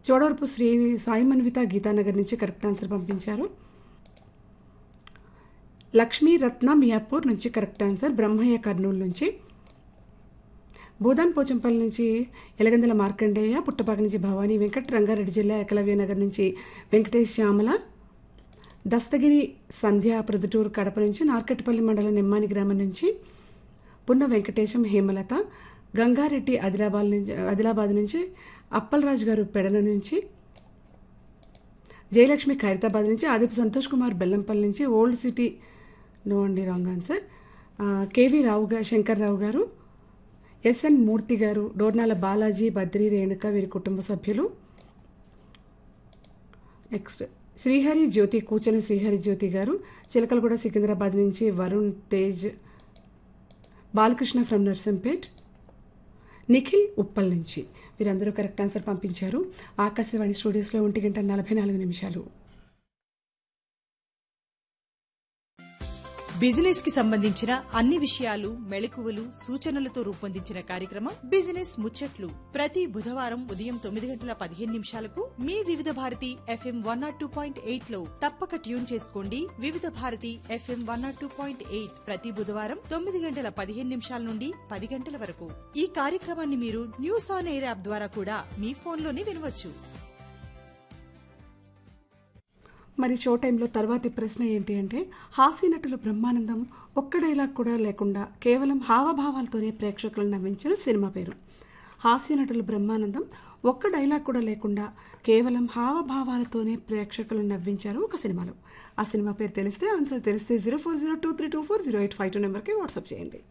చోడవరపు శ్రీ సాయి మన్విత గీతానగర్ నుంచి correct answer పంపించారు లక్ష్మీ రత్న మియాపూర్ నుంచి కరెక్ట్ ఆన్సర్ బ్రహ్మయ్య కర్నూలు నుంచి భూదాన్ పోచంపల్లి నుంచి ఎలగందల మార్కండేయ పుట్టపాక నుంచి భవానీ వెంకట్ రంగారెడ్డి జిల్లా ఏకలవ్య నగర్ నుంచి వెంకటేష్ శ్యామల దస్తగిరి సంధ్య ప్రొద్దుటూరు కడప నుంచి నార్కెట్పల్లి మండలం నిమ్మాని గ్రామం నుంచి పున్న వెంకటేశం హేమలత గంగారెడ్డి ఆదిలాబాద్ నుంచి ఆదిలాబాద్ నుంచి అప్పలరాజు గారు పెడల నుంచి జయలక్ష్మి ఖైరతాబాద్ నుంచి ఆదిపు సంతోష్ కుమార్ బెల్లంపల్లి నుంచి ఓల్డ్ సిటీ నో అండి రాంగ్ ఆన్సర్ ఆ, కేవీ రావు గారు శంకర్రావు గారు ఎస్ఎన్ మూర్తి గారు డోర్నాల బాలాజీ బద్రి రేణుక వీరి కుటుంబ సభ్యులు నెక్స్ట్ శ్రీహరి జ్యోతి కూచని శ్రీహరి జ్యోతి గారు చిలకలగూడ సికింద్రాబాద్ నుంచి వరుణ్ తేజ్ బాలకృష్ణ ఫ్రమ్ నర్సంపేట్ నిఖిల్ ఉప్పల్ నుంచి వీరందరూ కరెక్ట్ ఆన్సర్ పంపించారు ఆకాశవాణి స్టూడియోస్లో ఒంటి గంట నలభై నాలుగు నిమిషాలు బిజినెస్ కి సంబంధించిన అన్ని విషయాలు మెళకువలు సూచనలతో రూపొందించిన కార్యక్రమం బిజినెస్ ముచ్చట్లు ప్రతి బుధవారం ఉదయం తొమ్మిది గంటల పదిహేను నిమిషాలకు మీ Vividha Bharati FM one naught two point eight లో తప్పక ట్యూన్ చేసుకోండి Vividha Bharati FM one naught two point eight ప్రతి బుధవారం తొమ్మిది గంటల పదిహేను నిమిషాల నుండి పది గంటల వరకు ఈ కార్యక్రమాన్ని మీరు న్యూస్ ఆన్ ఎయిర్ యాప్ ద్వారా కూడా మీ ఫోన్లోనే వినవచ్చు మరి షో టైంలో తర్వాతి ప్రశ్న ఏంటి అంటే హాస్య నటులు బ్రహ్మానందం ఒక్క డైలాగ్ కూడా లేకుండా కేవలం హావభావాలతోనే ప్రేక్షకులను నవ్వించిన సినిమా పేరు హాస్య నటులు బ్రహ్మానందం ఒక్క డైలాగ్ కూడా లేకుండా కేవలం హావభావాలతోనే ప్రేక్షకులను నవ్వించారు ఒక సినిమాలో ఆ సినిమా పేరు తెలిస్తే ఆన్సర్ తెలిస్తే zero four zero two three two four zero eight five two నెంబర్కి వాట్సాప్ చేయండి